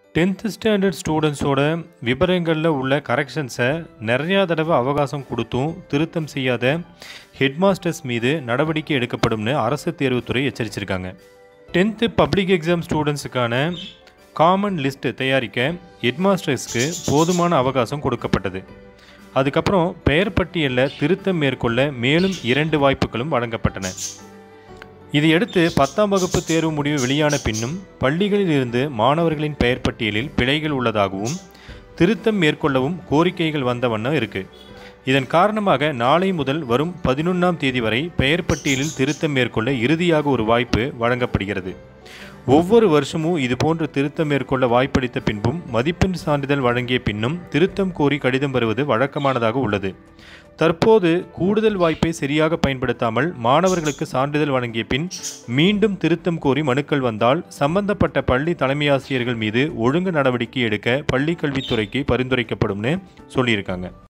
tenth standard ஸ்டூடெண்ட்ஸோட விபரங்களில் உள்ள கரெக்ஷன்ஸை நிறையா தடவை அவகாசம் கொடுத்தும் திருத்தம் செய்யாத ஹெட்மாஸ்டர்ஸ் மீது நடவடிக்கை எடுக்கப்படும்னு அரசு தேர்வுத்துறை எச்சரிச்சிருக்காங்க டென்த்து பப்ளிக் எக்ஸாம் ஸ்டூடெண்ட்ஸுக்கான காமன் லிஸ்ட் தயாரிக்க ஹெட்மாஸ்டர்ஸ்க்கு போதுமான அவகாசம் கொடுக்கப்பட்டது அதுக்கப்புறம் பெயர் பட்டியலில் திருத்தம் மேற்கொள்ள மேலும் இரண்டு வாய்ப்புகளும் வழங்கப்பட்டன இதையடுத்து பத்தாம் வகுப்பு தேர்வு முடிவு வெளியான பின்னும் பள்ளிகளில் இருந்து மாணவர்களின் பெயர் பட்டியலில் பிழைகள் உள்ளதாகவும் திருத்தம் மேற்கொள்ளவும் கோரிக்கைகள் வந்த வண்ணம் இருக்கு இதன் காரணமாக நாளை முதல் வரும் பதினொன்றாம் தேதி வரை பெயர் பட்டியலில் திருத்தம் மேற்கொள்ள இறுதியாக ஒரு வாய்ப்பு வழங்கப்படுகிறது ஒவ்வொரு வருஷமும் இதுபோன்று திருத்தம் மேற்கொள்ள வாய்ப்பளித்த பின்பும் மதிப்பெண் சான்றிதழ் வழங்கிய பின்னும் திருத்தம் கோரி கடிதம் வருவது வழக்கமானதாக உள்ளது தற்போது கூடுதல் வாய்ப்பை சரியாக பயன்படுத்தாமல் மாணவர்களுக்கு சான்றிதழ் வழங்கிய பின் மீண்டும் திருத்தம் கோரி மனுக்கள் வந்தால் சம்பந்தப்பட்ட பள்ளி தலைமையாசிரியர்கள் மீது ஒழுங்கு நடவடிக்கை எடுக்க பள்ளி கல்வித்துறைக்கு பரிந்துரைக்கப்படும்னு சொல்லியிருக்காங்க